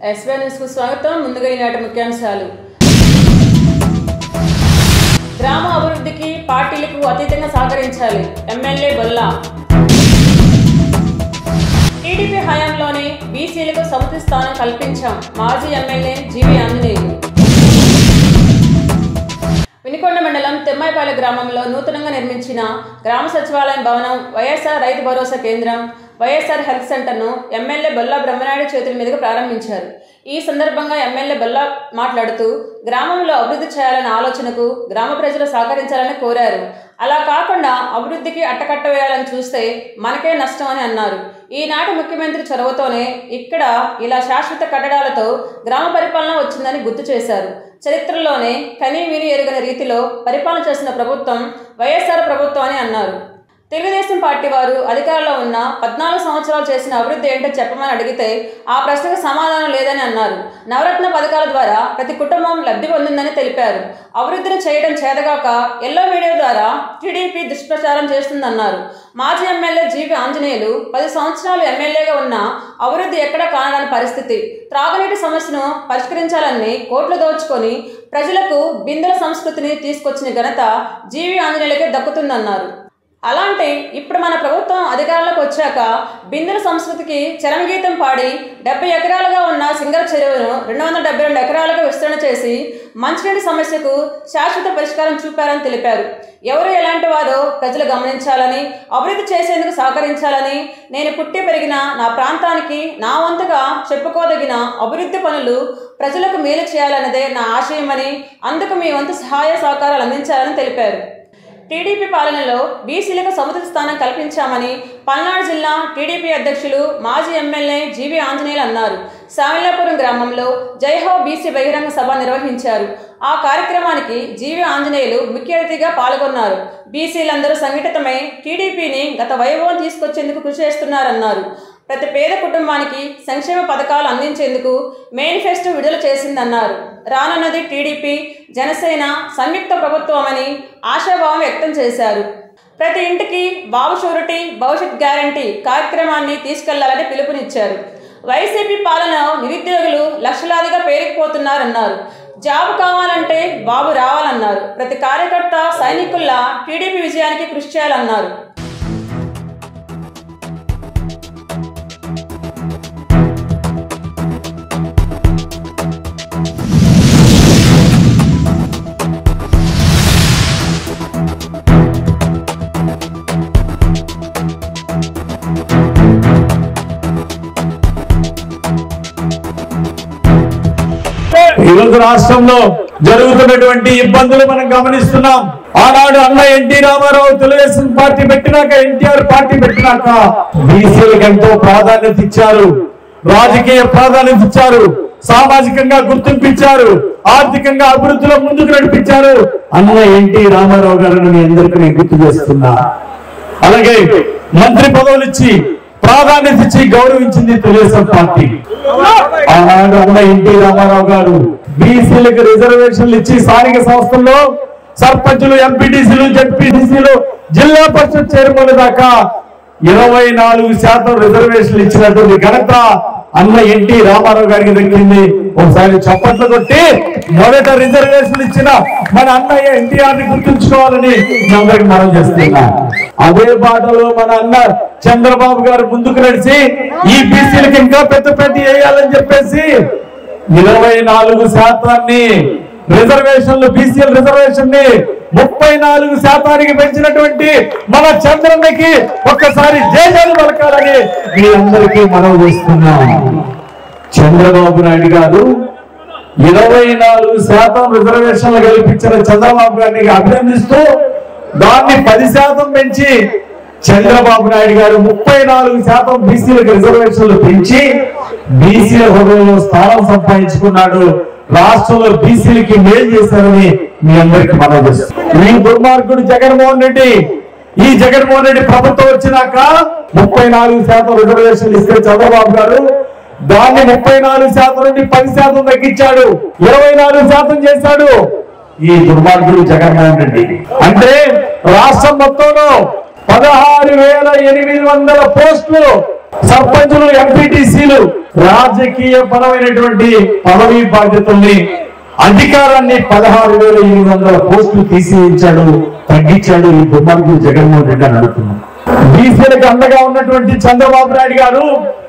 SY న్యూస్కు స్వాగతం ముందుగా ఈనాటి ముఖ్యాంశాలు గ్రామ అభివృద్ధికి పార్టీలకు అతీతంగా సహకరించాలి ఎమ్మెల్యే బొల్లా టీడీపీ హయాంలోనే బీసీలకు సముచిత స్థానం కల్పించాం మాజీ ఎమ్మెల్యే జీవి ఆంజనేయులు వినికొండ మండలం తెమ్మాయిపాలె గ్రామంలో నూతనంగా నిర్మించిన గ్రామ సచివాలయం భవనం వైఎస్ఆర్ రైతు భరోసా కేంద్రం వైఎస్ఆర్ హెల్త్ సెంటర్ను ఎమ్మెల్యే బొల్లా బ్రహ్మనాయుడు చేతుల మీదుగా ప్రారంభించారు ఈ సందర్భంగా ఎమ్మెల్యే బొల్లా మాట్లాడుతూ గ్రామంలో అభివృద్ధి చేయాలనే ఆలోచనకు గ్రామ ప్రజలు సహకరించాలని కోరారు అలా కాకుండా అభివృద్ధికి అట్టకట్ట వేయాలని చూస్తే మనకే నష్టం అని అన్నారు ఈనాటి ముఖ్యమంత్రి చొరవతోనే ఇక్కడ ఇలా శాశ్వత కట్టడాలతో గ్రామ పరిపాలన వచ్చిందని గుర్తు చేశారు చరిత్రలోనే కనీ విని ఎరుగని రీతిలో పరిపాలన చేసిన ప్రభుత్వం వైఎస్ఆర్ ప్రభుత్వం అని అన్నారు తెలుగుదేశం పార్టీ వారు అధికారంలో ఉన్న పద్నాలుగు సంవత్సరాలు చేసిన అభివృద్ధి ఏంటో చెప్పమని అడిగితే ఆ ప్రశ్నకు సమాధానం లేదని అన్నారు నవరత్న పథకాల ద్వారా ప్రతి కుటుంబం లబ్ధి పొందిందని తెలిపారు అభివృద్ధిని చేయడం చేతగాక ఎల్లో మీడియా ద్వారా టీడీపీ దుష్ప్రచారం చేస్తుందన్నారు మాజీ ఎమ్మెల్యే జీవి ఆంజనేయులు పది సంవత్సరాలు ఎమ్మెల్యేగా ఉన్న అభివృద్ధి ఎక్కడా కానరాని పరిస్థితి త్రాగునీటి సమస్యను పరిష్కరించాలని కోట్లు దోచుకొని ప్రజలకు బిందెల సంస్కృతిని తీసుకొచ్చిన ఘనత జీవి ఆంజనేయులకే దక్కుతుందన్నారు అలాంటి ఇప్పుడు మన ప్రభుత్వం అధికారంలోకి వచ్చాక బిందెల సంస్కృతికి చరమగీతం పాడి డెబ్బై ఎకరాలుగా ఉన్న సింగర్ చెరువును రెండు వందల డెబ్బై రెండు ఎకరాలుగా విస్తరణ చేసి మంచినీటి సమస్యకు శాశ్వత పరిష్కారం చూపారని తెలిపారు ఎవరు ఎలాంటి వారో ప్రజలు గమనించాలని అభివృద్ధి చేసేందుకు సహకరించాలని నేను పుట్టి పెరిగిన నా ప్రాంతానికి నా వంతుగా చెప్పుకోదగిన అభివృద్ధి పనులు ప్రజలకు మేలు చేయాలన్నదే నా ఆశయమని అందుకు మీ వంతు సహాయ సహకారాలు అందించాలని తెలిపారు టీడీపీ పాలనలో బీసీలకు సముచిత స్థానం కల్పించామని పల్నాడు జిల్లా టీడీపీ అధ్యక్షులు మాజీ ఎమ్మెల్యే జీవి ఆంజనేయులు అన్నారు సామిలాపురం గ్రామంలో జైహో బీసీ బహిరంగ సభ నిర్వహించారు ఆ కార్యక్రమానికి జీవి ఆంజనేయులు ముఖ్య అతిథిగా పాల్గొన్నారు బీసీలందరూ సంఘటితమై టీడీపీని గత వైభవం తీసుకొచ్చేందుకు కృషి చేస్తున్నారన్నారు ప్రతి పేద కుటుంబానికి సంక్షేమ పథకాలు అందించేందుకు మేనిఫెస్టో విడుదల చేసిందన్నారు రానున్నది టీడీపీ జనసేన సంయుక్త ప్రభుత్వమని ఆశాభావం వ్యక్తం చేశారు ప్రతి ఇంటికి బాబు షూరిటీ భవిష్యత్ గ్యారంటీ కార్యక్రమాన్ని తీసుకెళ్లాలని పిలుపునిచ్చారు వైసీపీ పాలన నిరుద్యోగులు లక్షలాదిగా పేరుకుపోతున్నారన్నారు జాబ్ కావాలంటే బాబు రావాలన్నారు ప్రతి కార్యకర్త సైనికుల్లా టీడీపీ విజయానికి కృషి చేయాలన్నారు ఈరోజు రాష్ట్రంలో జరుగుతున్నటువంటి ఇబ్బందులు మనం గమనిస్తున్నాం ఆనాడు అన్న ఎన్టీ రామారావు తెలుగుదేశం పార్టీ పెట్టినాక ఎన్టీఆర్ పార్టీ పెట్టినాక బీసీలకు ఎంతో ప్రాధాన్యత ఇచ్చారు రాజకీయ ప్రాధాన్యత ఇచ్చారు సామాజికంగా గుర్తింపించారు ఆర్థికంగా అభివృద్ధిలో ముందుకు నడిపించారు అన్న ఎన్టీ రామారావు గారిని మీ అందరికీ నేను గుర్తు చేస్తున్నా అలాగే మంత్రి పదవులు ఇచ్చి ప్రాధాన్యత ఇచ్చి గౌరవించింది తెలుగుదేశం పార్టీ ఆనాడు అన్న ఎన్టీ రామారావు గారు బీసీలకు రిజర్వేషన్లు ఇచ్చి స్థానిక సంస్థల్లో సర్పంచులు ఎంపీటీసీలు జడ్పీటీసీలు జిల్లా పరిషత్ చైర్మన్ దాకా ఇరవై నాలుగు శాతం రిజర్వేషన్లు ఇచ్చినటువంటి ఘనత అన్న ఎన్టీ రామారావు గారికి దక్కింది ఒకసారి చప్పట్లు కొట్టి మొదట రిజర్వేషన్లు ఇచ్చిన మన అన్నయ్య ఎన్టీఆర్ ని గుర్తుంచుకోవాలని మీ అందరికి మనం చేస్తున్నా అదే బాటలో మన అన్న చంద్రబాబు గారు ముందుకు నడిచి ఈ బీసీలకు ఇంకా పెద్ద పెద్ద వేయాలని చెప్పేసి ఇరవై నాలుగు శాతాన్ని రిజర్వేషన్లు బీసీఎల్ రిజర్వేషన్ ని ముప్పై నాలుగు శాతానికి పెంచినటువంటి మన చంద్రన్నకి ఒక్కసారి జయజాలు పలకాలని మీ అందరికీ మనం చేస్తున్నాం చంద్రబాబు నాయుడు గారు ఇరవై నాలుగు శాతం రిజర్వేషన్లు కల్పించిన చంద్రబాబు గారిని అభినందిస్తూ దాన్ని పది శాతం పెంచి చంద్రబాబు నాయుడు గారు ముప్పై నాలుగు శాతం బీసీలకు రిజర్వేషన్లు పెంచి బీసీల హృదయంలో స్థానం సంపాదించుకున్నాడు రాష్ట్రంలో బీసీలకి మేలు చేశారని మీ అందరికి మనం చేస్తాం ఈ దుర్మార్గుడు జగన్మోహన్ రెడ్డి ఈ జగన్మోహన్ రెడ్డి ప్రభుత్వం వచ్చినాక ముప్పై నాలుగు శాతం రిజర్వేషన్లు ఇస్తే చంద్రబాబు గారు దాన్ని ముప్పై నాలుగు శాతం నుండి పది శాతం తగ్గించాడు ఇరవై నాలుగు శాతం చేశాడు ఈ దుర్మార్గుడు జగన్మోహన్ రెడ్డి అంటే రాష్ట్రం మొత్తంలో పదహారు వేల ఎనిమిది వందల పోస్టులు సర్పంచులు ఎంపీటీసీలు రాజకీయ పరమైనటువంటి పదవీ బాధ్యతల్ని అధికారాన్ని పదహారు వేల ఎనిమిది వందల పోస్టులు తీసివేయించాడు తగ్గించాడు ఈ దుర్మార్గుడు జగన్మోహన్ రెడ్డి అని అడుగుతున్నాం బీసీలకు అండగా ఉన్నటువంటి చంద్రబాబు నాయుడు గారు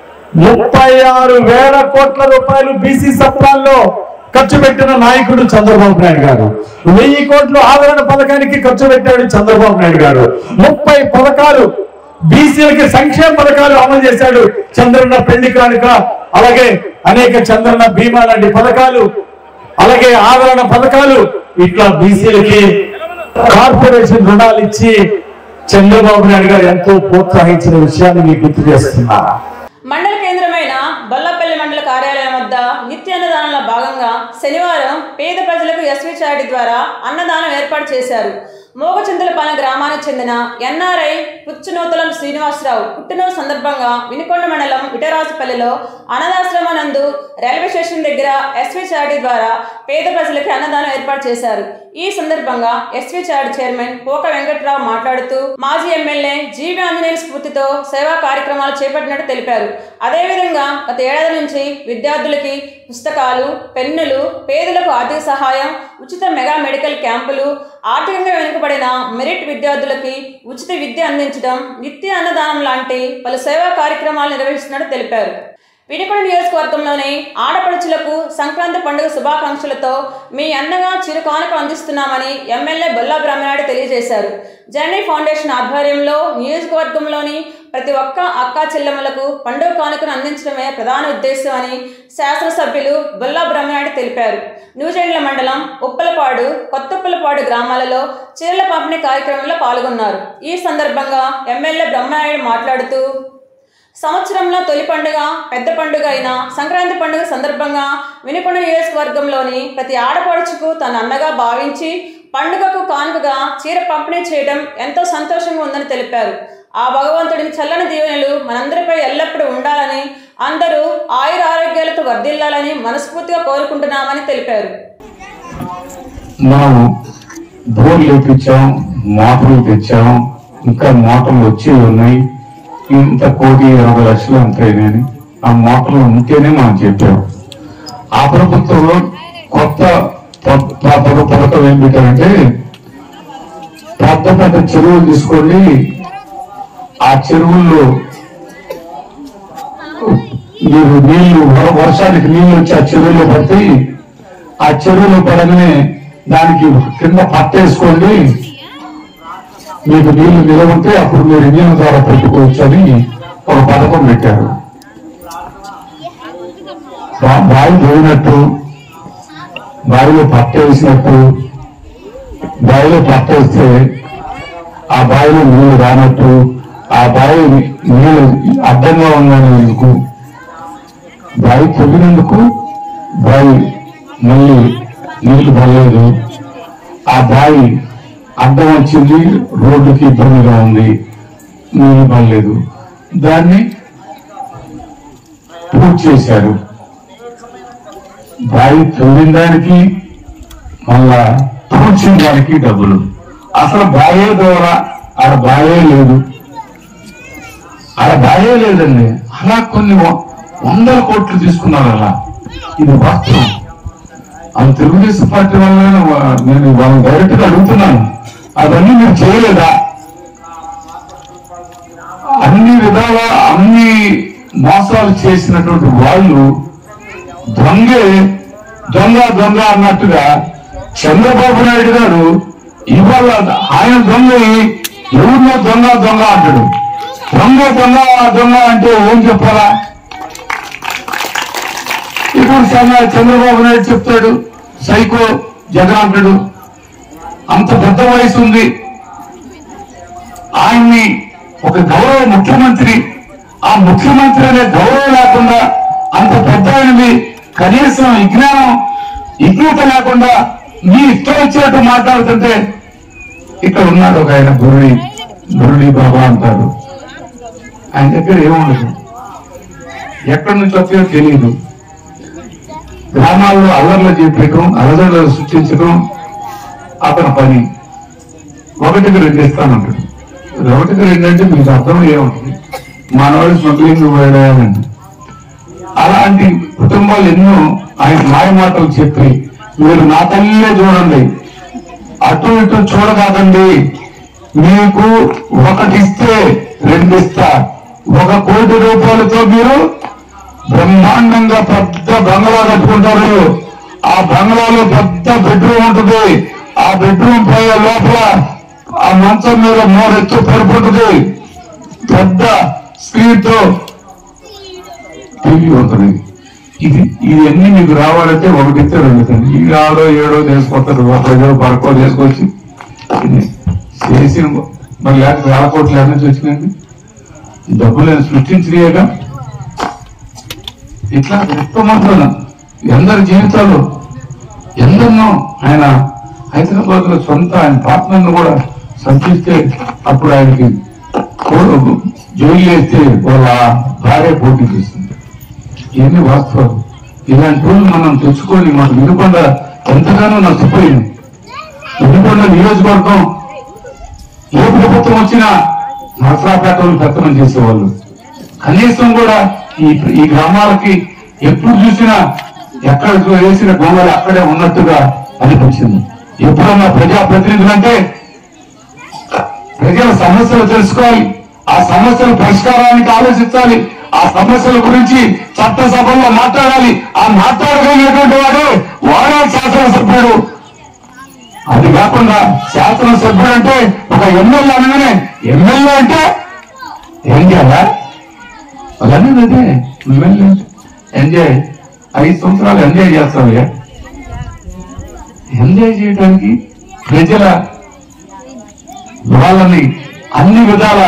ముప్పై ఆరు వేల కోట్ల రూపాయలు బీసీ సప్లాల్లో ఖర్చు పెట్టిన నాయకుడు చంద్రబాబు నాయుడు గారు వెయ్యి కోట్లు ఆదరణ పథకానికి ఖర్చు పెట్టాడు చంద్రబాబు నాయుడు గారు ముప్పై పథకాలు బీసీలకి సంక్షేమ పథకాలు అమలు చేశాడు చంద్రన్న పెళ్లి కానుక అలాగే అనేక చంద్రన్న బీమా లాంటి పథకాలు అలాగే ఆదరణ పథకాలు ఇట్లా బీసీలకి కార్పొరేషన్ రుణాలు ఇచ్చి చంద్రబాబు నాయుడు గారు ఎంతో ప్రోత్సహించిన విషయాన్ని మీకు గుర్తు చేస్తున్నా మండల కేంద్రమైన బొల్లపల్లి మండల కార్యాలయం వద్ద నిత్య అన్నదానంలో భాగంగా శనివారం పేద ప్రజలకు ఎస్వి చారిటీ ద్వారా అన్నదానం ఏర్పాటు చేశారు మోగచింతలపాలెం గ్రామానికి చెందిన ఎన్ఆర్ఐ పుచ్చునూతలం శ్రీనివాసరావు పుట్టినరోజు సందర్భంగా వినుకొండ మండలం విటరాజుపల్లిలో అన్నదాశ్రమం నందు రైల్వే స్టేషన్ దగ్గర ఎస్వి చారిటీ ద్వారా పేద ప్రజలకు అన్నదానం ఏర్పాటు చేశారు ఈ సందర్భంగా ఎస్వి చారిటీ చైర్మన్ పోక వెంకట్రావు మాట్లాడుతూ మాజీ ఎమ్మెల్యే జీవి ఆంజనేయుల స్ఫూర్తితో సేవా కార్యక్రమాలు చేపట్టినట్టు తెలిపారు అదేవిధంగా గత ఏడాది నుంచి విద్యార్థులకి పుస్తకాలు పెన్నులు పేదలకు ఆర్థిక సహాయం ఉచిత మెగా మెడికల్ క్యాంపులు ఆర్థికంగా వెనుకబడిన మెరిట్ విద్యార్థులకి ఉచిత విద్య అందించడం నిత్య అన్నదానం లాంటి పలు సేవా కార్యక్రమాలు నిర్వహిస్తున్నట్టు తెలిపారు వినుకొండ నియోజకవర్గంలోని ఆడపడుచులకు సంక్రాంతి పండుగ శుభాకాంక్షలతో మీ అన్నగా చిరు కానుక అందిస్తున్నామని ఎమ్మెల్యే బొల్లా బ్రహ్మనాయుడు తెలియజేశారు జననీ ఫౌండేషన్ ఆధ్వర్యంలో నియోజకవర్గంలోని ప్రతి ఒక్క అక్కా చెల్లెమ్మలకు పండుగ కానుకను అందించడమే ప్రధాన ఉద్దేశం అని శాసనసభ్యులు బొల్లా బ్రహ్మనాయుడు తెలిపారు న్యూజెండ్ల మండలం ఉప్పలపాడు కొత్తప్పలపాడు గ్రామాలలో చీరల పంపిణీ కార్యక్రమంలో పాల్గొన్నారు ఈ సందర్భంగా ఎమ్మెల్యే బ్రహ్మనాయుడు మాట్లాడుతూ సంవత్సరంలో తొలి పండుగ పెద్ద పండుగ అయిన సంక్రాంతి పండుగ సందర్భంగా వినుకొండ నియోజకవర్గంలోని ప్రతి ఆడపడుచుకు తన అన్నగా భావించి పండుగకు కానుకగా చీర పంపిణీ చేయడం ఎంతో సంతోషంగా ఉందని తెలిపారు ఆ భగవంతుడిని చల్లని దీవెనలు మనందరిపై ఎల్లప్పుడూ ఉండాలని అందరూ ఆయుర ఆరోగ్యాలతో వర్ధిల్లాలని మనస్ఫూర్తిగా కోరుకుంటున్నామని తెలిపారు మనం బోర్లు వేపించాం మోటార్లు తెచ్చాం ఇంకా మోటార్లు వచ్చి ఉన్నాయి ఇంత కోటి ఇరవై లక్షలు ఎంత అయినాయని ఆ మోటార్లు ఉంటేనే మనం చెప్పాం ఆ ప్రభుత్వంలో కొత్త ప- ప- ప- పథకం ఏం పెట్టారంటే పెద్ద పెద్ద చెరువులు తీసుకోండి ఆ చెరువుల్లో మీరు నీళ్లు వర- వర్షానికి నీళ్లు వచ్చి ఆ చెరువులో పడతాయి ఆ చెరువులో పడగానే దానికి కింద పట్టేసుకోండి మీకు నీళ్లు నిలవ ఉంటే అప్పుడు మీరు ఇంజన్ ద్వారా పెట్టుకోవచ్చు అని ఒక పథకం పెట్టారు బా- బావి పోయినట్టు బావిలో పట్ట వేసినట్టు బావిలో పట్ట వేస్తే ఆ బావిలో నీళ్లు రానట్టు ఆ బావి నీళ్లు అడ్డంగా ఉన్నందుకు బావి తవ్వినందుకు బావి మళ్ళీ నీళ్లు పడలేదు ఆ బావి అడ్డం వచ్చింది రోడ్డుకి ఇబ్బందిగా ఉంది నీళ్లు పడలేదు దాన్ని పూర్తి చేశారు బావి తవ్విన దానికి మళ్ళా పూడ్చిన దానికి డబ్బులు అసలు బాయే ద్వారా ఆడ బాయే లేదు ఆడ బాయే లేదండి అలా కొన్ని వ- వందల కోట్లు తీసుకున్నారు అలా ఇది వాస్తవం ఆ తెలుగుదేశం పార్టీ వల్ల నేను వాళ్ళని డైరెక్ట్ గా అడుగుతున్నాను అవన్నీ మీరు చేయలేదా అన్ని విధాల అన్ని మోసాలు చేసినటువంటి వాళ్ళు దొంగే దొంగ దొంగ అన్నట్టుగా చంద్రబాబు నాయుడు గారు ఇవాళ ఆయన దొంగ ఎవరినో దొంగ దొంగ అంటాడు దొంగ దొంగ దొంగ అంటే ఏం చెప్పాలా ఇప్పుడు చంద్ర- చంద్రబాబు నాయుడు చెప్తాడు సైకో జగన్ అంటాడు అంత పెద్ద వయసు ఉంది ఆయన్ని ఒక గౌరవ ముఖ్యమంత్రి ఆ ముఖ్యమంత్రి అనే గౌరవం లేకుండా అంత పెద్ద ఆయనది కనీసం విజ్ఞానం విజ్ఞత లేకుండా మీ ఇష్టం వచ్చినట్టు మాట్లాడుతుంటే ఇక్కడ ఉన్నాడు ఒక ఆయన గురుడి గురుడి బాబా అంటారు ఆయన దగ్గర ఏముండదు ఎక్కడి నుంచి వచ్చాయో తెలియదు గ్రామాల్లో అల్లర్లు చెప్పడం అలజడులు సృష్టించడం అతని పని ఒకటికి రెండు ఇస్తానంటాడు ఒకటికి రెండు అంటే మీకు అర్థం ఏముంటుంది మనవాడు స్మగ్లింగ్ పోయాడండి ఆ అలాంటి కుటుంబాలు ఎన్నో ఆయన మాయమాటలు చెప్పి మీరు నా తల్లినే చూడండి అటు ఇటు చూడకాదండి మీకు ఒకటి ఇస్తే రెండు ఇస్తా ఒక కోటి రూపాయలతో మీరు బ్రహ్మాండంగా పెద్ద బంగ్లా కట్టుకుంటారు ఆ బంగ్లాలో పెద్ద బెడ్రూమ్ ఉంటుంది ఆ బెడ్రూమ్ పై లోపల ఆ మంచం మీద మూడెత్తు పడిపోతుంది పెద్ద స్క్రీన్ తో టీవీ ఉంటుంది ఇది ఇవన్నీ మీకు రావాలంటే ఒకటిస్తే రెండు ఇస్తాను ఈ ఆరో ఏడో తీసుకొస్తారు ఒకటో పరకో తీసుకొచ్చి ఇది చేసి మరి లేక వేల కోట్లు ఎక్కడి నుంచి వచ్చినాయండి డబ్బులు నేను సృష్టించలేక ఇట్లా విప్పమంటున్నా ఎందరి జీవితాలు ఎందరినో ఆయన హైదరాబాద్ లో సొంత ఆయన పార్ట్నర్ను కూడా సంచిస్తే అప్పుడు ఆయనకి కో- జైలు వేస్తే వాళ్ళ భార్య పోటీ చేస్తుంది ఇవన్నీ వాస్తవాలు ఇలాంటి రోజులు మనం తెచ్చుకొని మన వినుకొండ ఎంతగానో నష్టపోయింది వినుకొండ నియోజకవర్గం ఏ ప్రభుత్వం వచ్చినా నరసరాపేటలు పెత్తనం చేసేవాళ్ళు కనీసం కూడా ఈ ఈ గ్రామాలకి ఎప్పుడు చూసినా ఎక్కడ చూ- వేసిన గోడలు అక్కడే ఉన్నట్టుగా అనిపించింది ఎప్పుడన్నా ప్రజాప్రతినిధులు అంటే ప్రజల సమస్యలు తెలుసుకోవాలి ఆ సమస్యల పరిష్కారానికి ఆలోచించాలి ఆ సమస్యల గురించి చట్టసభల్లో మాట్లాడాలి ఆ మాట్లాడగలిగినటువంటి వాడు వాడే శాసనసభ్యుడు అది కాకుండా శాసనసభ్యుడు అంటే ఒక ఎమ్మెల్యే అనగానే ఎమ్మెల్యే అంటే ఏం చేయాలా అలానే అదే ఎమ్మెల్యే ఎంజాయ్ ఐదు సంవత్సరాలు ఎంజాయ్ చేస్తావయ్యా ఎంజాయ్ చేయడానికి ప్రజల వాళ్ళని అన్ని విధాల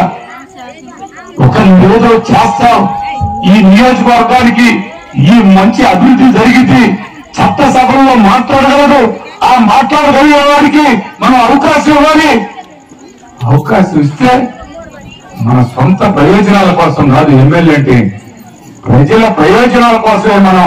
ఒక ఏదో చేస్తాం ఈ నియోజకవర్గానికి ఈ మంచి అభివృద్ధి జరిగింది చట్టసభల్లో మాట్లాడగలడు ఆ మాట్లాడగలిగే వారికి మనం అవకాశం ఇవ్వాలి అవకాశం ఇస్తే మన సొంత ప్రయోజనాల కోసం కాదు ఎమ్మెల్యే అంటే ప్రజల ప్రయోజనాల కోసమే మనం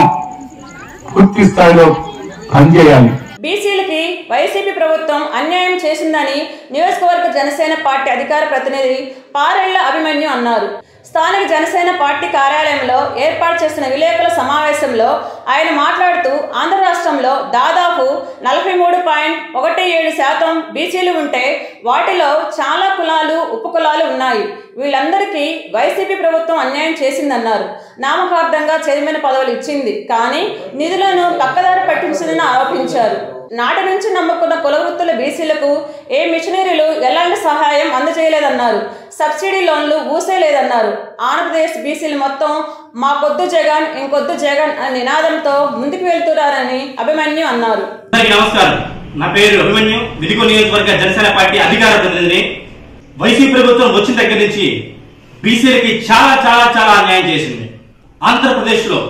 పూర్తి స్థాయిలో పనిచేయాలి బీసీలకి వైసీపీ ప్రభుత్వం అన్యాయం చేసిందని నియోజకవర్గ జనసేన పార్టీ అధికార ప్రతినిధి పారెళ్ల అభిమన్యు అన్నారు స్థానిక జనసేన పార్టీ కార్యాలయంలో ఏర్పాటు చేసిన విలేకరుల సమావేశంలో ఆయన మాట్లాడుతూ ఆంధ్ర రాష్ట్రంలో దాదాపు నలభై మూడు పాయింట్ ఒకటి ఏడు శాతం బీసీలు ఉంటే వాటిలో చాలా కులాలు ఉపకులాలు ఉన్నాయి వీళ్ళందరికీ వైసీపీ ప్రభుత్వం అన్యాయం చేసిందన్నారు నామకార్థంగా చైర్మన్ పదవులు ఇచ్చింది కానీ నిధులను పక్కదారి పట్టించిందని ఆరోపించారు నాటి నుంచి నమ్ముకున్న కుల వృత్తుల బీసీలకు ఏ మిషనరీలు ఎలాంటి సహాయం అందజేయలేదన్నారు సబ్సిడీ లోన్లు ఊసేలేదన్నారు ఆంధ్రప్రదేశ్ బీసీలు మొత్తం మా కొద్దు జగన్ ఇంకొద్దు జగన్ అనే నినాదంతో ముందుకు వెళ్తున్నారని అభిమన్యు అన్నారు అందరికీ నమస్కారం నా పేరు అభిమన్యు విధికో నియోజకవర్గ జనసేన పార్టీ అధికార ప్రతినిధిని వైసీపీ ప్రభుత్వం వచ్చిన దగ్గర నుంచి బీసీలకి చాలా చాలా చాలా అన్యాయం చేసింది ఆంధ్రప్రదేశ్ లో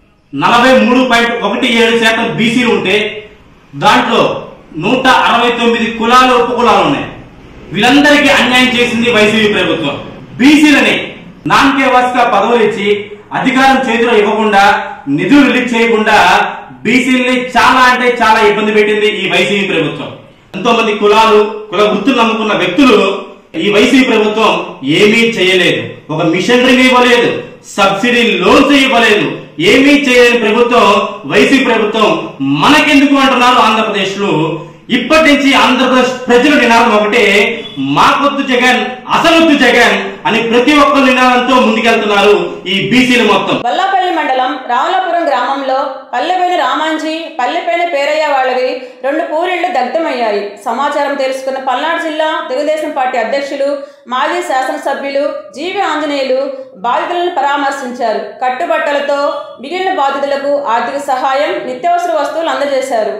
నలభై మూడు పాయింట్ ఒకటి ఏడు శాతం బీసీలు ఉంటే దాంట్లో నూట అరవై తొమ్మిది కులాలు ఉపకులాలు ఉన్నాయి వీళ్ళందరికీ అన్యాయం చేసింది వైసీపీ ప్రభుత్వం బీసీలని నాన్ కేవాస్ గా పదవులు ఇచ్చి అధికారం చేతిలో ఇవ్వకుండా నిధులు రిలీజ్ చేయకుండా బీసీలని చాలా అంటే చాలా ఇబ్బంది పెట్టింది ఈ వైసీపీ ప్రభుత్వం ఎంతో మంది కులాలు కుల వృత్తులు నమ్ముకున్న వ్యక్తులు ఈ వైసీపీ ప్రభుత్వం ఏమీ చేయలేదు ఒక మిషనరీని ఇవ్వలేదు సబ్సిడీ లోన్స్ ఇవ్వలేదు ఏమీ చేయలేని ప్రభుత్వం వైసీపీ ప్రభుత్వం మనకెందుకు అంటున్నారు ఆంధ్రప్రదేశ్ లో ఇప్పటి నుంచి ఆంధ్రప్రదేశ్ ప్రజల నినాదం ఒకటే మాకొద్దు జగన్ అసలొద్దు జగన్ అని ప్రతి ఒక్క నినాదంతో ముందుకెళ్తున్నారు ఈ బీసీలు మొత్తం వల్లాపల్లి మండలం రామలాపురం గ్రామంలో పల్లెపైన రామాంజీ పల్లెపైన పేరయ్య వాళ్ళవి రెండు పూరిళ్లు దగ్ధమయ్యాయి సమాచారం తెలుసుకున్న పల్నాడు జిల్లా తెలుగుదేశం పార్టీ అధ్యక్షులు మాజీ శాసనసభ్యులు జీవి ఆంజనేయులు బాధితులను పరామర్శించారు కట్టుబట్టలతో మిగిలిన బాధితులకు ఆర్థిక సహాయం నిత్యావసర వస్తువులు అందజేశారు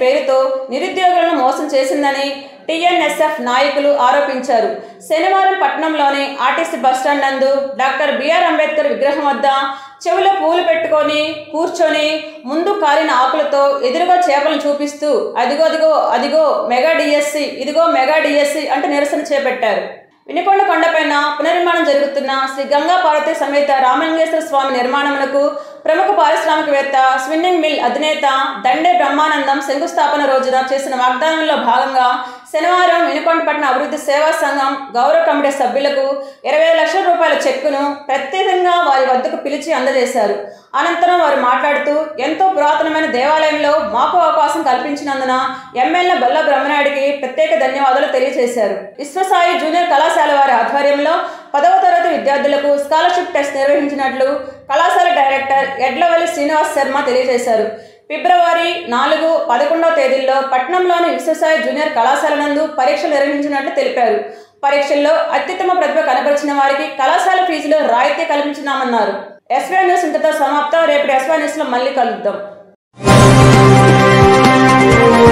పేరుతో నిరుద్యోగులను మోసం చేసిందని టీఎన్ఎస్ఎఫ్ నాయకులు ఆరోపించారు శనివారం పట్టణంలోని ఆర్టీసీ బస్టాండ్ నందు డాక్టర్ బిఆర్ అంబేద్కర్ విగ్రహం వద్ద చెవిలో పూలు పెట్టుకొని కూర్చొని ముందు కాలిన ఆకులతో ఎదురుగా చేపలను చూపిస్తూ అదిగో అదిగో అదిగో మెగా డిఎస్సి ఇదిగో మెగా డిఎస్సి అంటూ నిరసన చేపట్టారు వినుకొండ కొండపైన పునర్నిర్మాణం జరుగుతున్న శ్రీ గంగా పార్వతి సమేత రామలింగేశ్వర స్వామి నిర్మాణమునకు ప్రముఖ పారిశ్రామికవేత్త స్విన్నింగ్ మిల్ అధినేత దండే బ్రహ్మానందం శంకుస్థాపన రోజున చేసిన వాగ్దానంలో భాగంగా శనివారం వినుకొండపట్న అభివృద్ధి సేవా సంఘం గౌరవ కమిటీ సభ్యులకు ఇరవై లక్షల రూపాయల చెక్కును ప్రత్యేకంగా వారి వద్దకు పిలిచి అందజేశారు అనంతరం వారు మాట్లాడుతూ ఎంతో పురాతనమైన దేవాలయంలో మాకు అవకాశం కల్పించినందున ఎమ్మెల్యే బల్ల బ్రహ్మనాయుడికి ప్రత్యేక ధన్యవాదాలు తెలియజేశారు విశ్వసాయి జూనియర్ కళాశాల వారి ఆధ్వర్యంలో పదవ తరగతి విద్యార్థులకు స్కాలర్షిప్ టెస్ట్ నిర్వహించినట్లు కళాశాల డైరెక్టర్ ఎడ్లవల్లి శ్రీనివాస్ శర్మ తెలియజేశారు ఫిబ్రవరి నాలుగు పదకొండవ తేదీల్లో పట్నంలోని విశ్వసాయి జూనియర్ కళాశాల నందు పరీక్షలు నిర్వహించినట్లు తెలిపారు పరీక్షల్లో అత్యుత్తమ ప్రతిభ కనబరిచిన వారికి కళాశాల ఫీజులో రాయితీ కల్పించినామన్నారు ఎస్వై న్యూస్ ఇంతతో సమాప్తం రేపు ఎస్వై న్యూస్లో మళ్ళీ కలుద్దాం